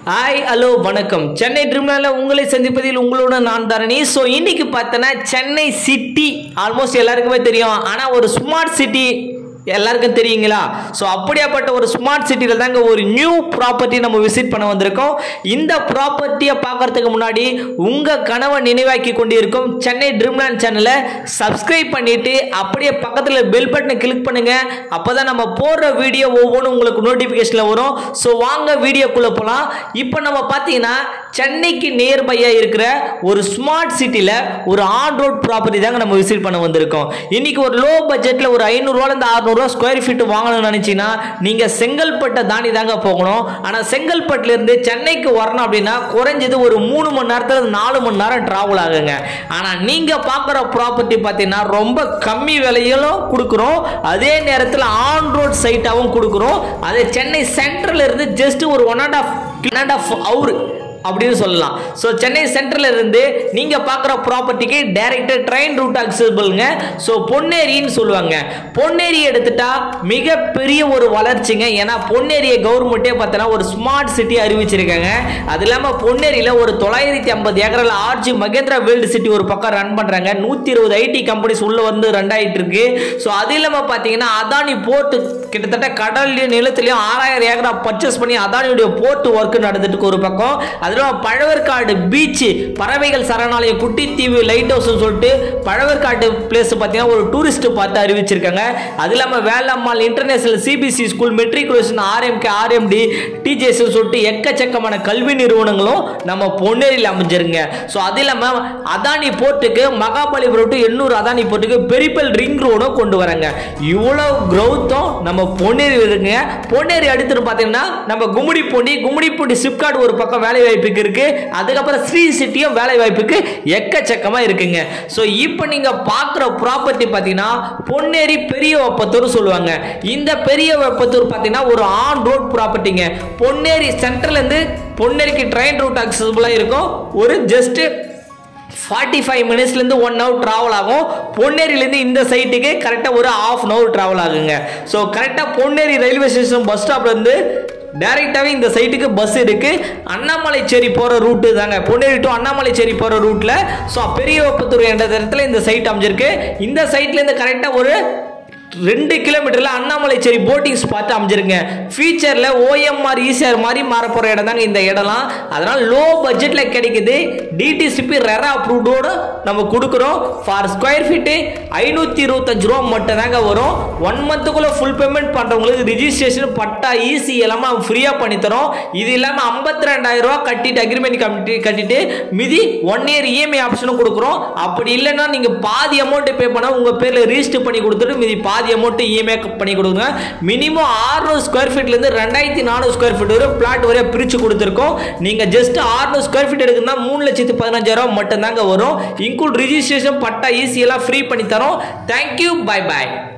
hi hello வணக்கம் சென்னை ட்ரிமினலில் உங்களை சந்திப்பதில் உங்களோட நான் தரணி ஸோ இன்னைக்கு பார்த்தோன்னா சென்னை சிட்டி ஆல்மோஸ்ட் எல்லாருக்குமே தெரியும் ஆனால் ஒரு ஸ்மார்ட் சிட்டி எல்லாருக்கும் தெரியுங்களா ஸோ அப்படியாப்பட்ட ஒரு ஸ்மார்ட் சிட்டியில் தாங்க ஒரு நியூ ப்ராப்பர்ட்டி நம்ம விசிட் பண்ண வந்திருக்கோம் இந்த ப்ராப்பர்ட்டியை பார்க்கறதுக்கு முன்னாடி உங்கள் கனவை நினைவாக்கி கொண்டிருக்கும் சென்னை ட்ரிம்லேண்ட் சேனலை சப்ஸ்கிரைப் பண்ணிட்டு அப்படியே பக்கத்தில் பெல் பட்டனை கிளிக் பண்ணுங்க அப்போ தான் நம்ம போடுற வீடியோ ஒவ்வொன்றும் உங்களுக்கு நோட்டிஃபிகேஷனில் வரும் ஸோ வாங்க வீடியோக்குள்ளே போகலாம் இப்போ நம்ம பார்த்தீங்கன்னா சென்னைக்கு நியர்பையாக இருக்கிற ஒரு ஸ்மார்ட் சிட்டியில் ஒரு ஆன் ரோட் ப்ராப்பர்ட்டி தாங்க நம்ம விசிட் பண்ண வந்திருக்கோம் இன்னைக்கு ஒரு லோ பட்ஜெட்டில் ஒரு ஐநூறுரூவாலேருந்து அறுநூறுவா ஸ்கொயர் ஃபீட் வாங்கணும்னு நினச்சிங்கன்னா நீங்கள் செங்கல்பட்டை தாண்டி தாங்க போகணும் ஆனால் செங்கல்பட்டுலேருந்து சென்னைக்கு வரணும் அப்படின்னா குறைஞ்சது ஒரு மூணு மணி நேரத்தில் நாலு மணி நேரம் ட்ராவல் ஆகுங்க ஆனால் நீங்கள் பார்க்குற ப்ராப்பர்ட்டி பார்த்தீங்கன்னா ரொம்ப கம்மி விலையிலும் கொடுக்குறோம் அதே நேரத்தில் ஆன் ரோட் சைட்டாகவும் கொடுக்குறோம் அது சென்னை சென்ட்ரல் இருந்து ஜஸ்ட் ஒரு one and half one and half hour அப்படின்னு சொல்லலாம் ஸோ சென்னை சென்ட்ரல் இருந்து நீங்கள் பார்க்குற ப்ராப்பர்ட்டிக்கு டைரக்டாக ட்ரெயின் ரூட் அக்சபிள்ங்க ஸோ பொன்னேரின்னு சொல்லுவாங்க பொன்னேரி எடுத்துட்டா மிகப்பெரிய ஒரு வளர்ச்சிங்க ஏன்னா பொன்னேரியை கவர்மெண்ட்டே பார்த்தோன்னா ஒரு ஸ்மார்ட் சிட்டி அறிவிச்சிருக்காங்க அது இல்லாமல் பொன்னேரியில் ஒரு தொள்ளாயிரத்தி ஐம்பது ஏக்கரில் ஆர்ஜி மகேந்திரா வேர்ல்டு சிட்டி ஒரு பக்கம் ரன் பண்ணுறாங்க நூற்றி இருபது ஐடி கம்பெனிஸ் உள்ளே வந்து ரன் ஆகிட்டு இருக்கு ஸோ அது இல்லாமல் பார்த்தீங்கன்னா அதானி போர்ட்டு கிட்டத்தட்ட கடல்லையும் நிலத்துலையும் ஆறாயிரம் ஏக்கரா பர்ச்சேஸ் பண்ணி அதானியுடைய போர்ட் ஒர்க் நடந்துட்டு இருக்கு ஒரு பக்கம் அதில் பழவர்காடு பீச் பறவைகள் சரணாலயம் குட்டித்தீவு லைட் ஹவுஸ்னு சொல்லிட்டு பழவர்காடு பிளேஸ் பார்த்தீங்கன்னா ஒரு டூரிஸ்ட் பார்த்து அறிவிச்சிருக்காங்க அது இல்லாமல் Velammal international CBSE school matriculation RMK RMD TJS சொல்லிட்டு எக்கச்சக்கமான கல்வி நிறுவனங்களும் நம்ம பொன்னேரியில் அமைஞ்சிருங்க ஸோ அது இல்லாமல் அதானி போர்ட்டுக்கு மகாபலிபுரம் டு எண்ணூர் அதானி போர்ட்டுக்கு பெரிப்பல் ரிங் ரோடும் கொண்டு வராங்க இவ்வளோ க்ரௌத்தும் நம்ம பொன்னேரி இருக்குங்க பொன்னேரி அடுத்துட்டு பார்த்தீங்கன்னா நம்ம கும்மிடிப்பூண்டி கும்மிடிப்பூண்டி சிப்காட் ஒரு பக்கம் வேலை வாய்ப்புக்கு இருக்கு அதுக்கப்புறம் ஸ்ரீ சிட்டியும் வேலை வாய்ப்புக்கு எக்கச்சக்கமாக இருக்குங்க ஸோ இப்போ நீங்கள் பார்க்குற ப்ராப்பர்ட்டி பார்த்தீங்கன்னா பொன்னேரி பெரிய வெப்பத்தூர் சொல்லுவாங்க இந்த பெரிய வெப்பத்தூர் பார்த்தீங்கன்னா ஒரு ஆன் ரோட் ப்ராப்பர்ட்டிங்க பொன்னேரி சென்ட்ரல்லேருந்து பொன்னேரிக்கு ட்ரெயின் ரூட் அக்சசபிளாக இருக்கும் ஒரு ஜஸ்ட்டு ஃபார்ட்டி ஃபைவ் மினிட்ஸ்லேருந்து ஒன் ஹவர் ட்ராவல் ஆகும் பொன்னேரியிலேருந்து இந்த சைட்டுக்கு கரெக்டாக ஒரு ஆஃப் அன் ஹவர் ட்ராவல் ஆகுங்க ஸோ கரெக்டாக பொன்னேரி ரயில்வே ஸ்டேஷன் பஸ் ஸ்டாப்லேருந்து டேரெக்டாகவே இந்த சைட்டுக்கு பஸ் இருக்குது அண்ணாமலைச்சேரி போகிற ரூட்டு தாங்க பொன்னேரி டு அண்ணாமலைச்சேரி போகிற ரூட்டில் ஸோ பெரிய வெப்பத்தூர் என்ற இடத்துல இந்த சைட் அமைஞ்சிருக்கு இந்த சைட்லேருந்து கரெக்டாக ஒரு ரெண்டு கிலோமீட்டரில் அண்ணாமலைச்சேரி போட்டிங் ஸ்பாட் அமைஞ்சிருங்க ஃபியூச்சரில் ஓஎம்ஆர் ஈசிஆர் மாதிரி மாற போகிற இடம் தாங்க இந்த இடம்லாம் அதனால் லோ பட்ஜெட்டில் கிடைக்குது டிடிசிபி ரெரா அப்ரூவ்டோடு நம்ம கொடுக்குறோம் ஃபார் ஸ்கொயர் ஃபீட்டு ஐநூற்றி இருபத்தஞ்சு ரூபா மட்டும் தாங்க வரும் ஒன் மந்த்துக்குள்ளே ஃபுல் பேமெண்ட் பண்ணுறவங்களுக்கு ரிஜிஸ்ட்ரேஷன் பட்டா ஈஸி எல்லாமே ஃப்ரீயாக பண்ணித்தரோம் இது இல்லாமல் ஐம்பத்தி ரெண்டாயிரம் ரூபா கட்டிட்டு அக்ரிமெண்ட் கட்டி கட்டிட்டு மீதி ஒன் இயர் இஎம்ஐ ஆப்ஷனும் கொடுக்குறோம் அப்படி இல்லைன்னா நீங்கள் பாதி அமௌண்ட்டு பே பண்ணால் உங்கள் பேரில் ரிஜிஸ்டர் பண்ணி கொடுத்துட்டு மீதி பாதி அமௌண்ட்டு இஎம்ஐ பண்ணி கொடுங்க மினிமம் ஆறுநூறு ஸ்கொயர் ஃபீட்லேருந்து ரெண்டாயிரத்தி நானூறு ஸ்கொயர் ஃபீட் வரை பிளாட் வரை பிரித்து கொடுத்துருக்கோம் நீங்கள் ஜஸ்ட் ஆறுநூறு ஸ்கொயர் ஃபீட் எடுக்குன்னா மூணு லட்சத்து பதினஞ்சாயிரம் மட்டும்தாங்க வரும் இன்க்ளூட் ரிஜிஸ்ட்ரேஷன் பட்டா ஈஸியெல்லாம் ஃப்ரீ பண்ணி தரோம் தேங்க்யூ பை பாய்